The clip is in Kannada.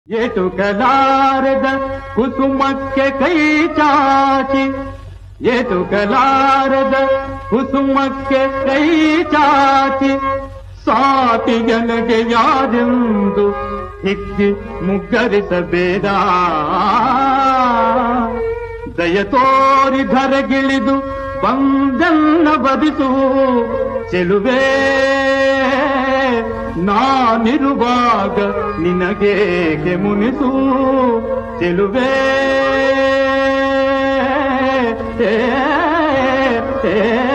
ಎಟುಕಲಾರದ ಕುಸುಮಕ್ಕೆ ಕೈ ಚಾಚಿ ಎಟುಕಲಾರದ ಕುಸುಮಕ್ಕೆ ಕೈ ಚಾಚಿ ಸಾಟಿಗನಿಗೆ ಯಾರೆಂದು ಹಿಕ್ಕಿ ಮುಗ್ಗರಿಸಬೇಡ ದಯ ತೋರಿ ಧರೆಗಿಳಿದು ಬಂದನ್ನ ಬದಿಸು ಚೆಲುವೆ ನಾನಿರುವಾಗ ನಿನಗೇಕೆ ಮುನಿಸು ಚೆಲುವೆ ಏ, ಏ, ಏ.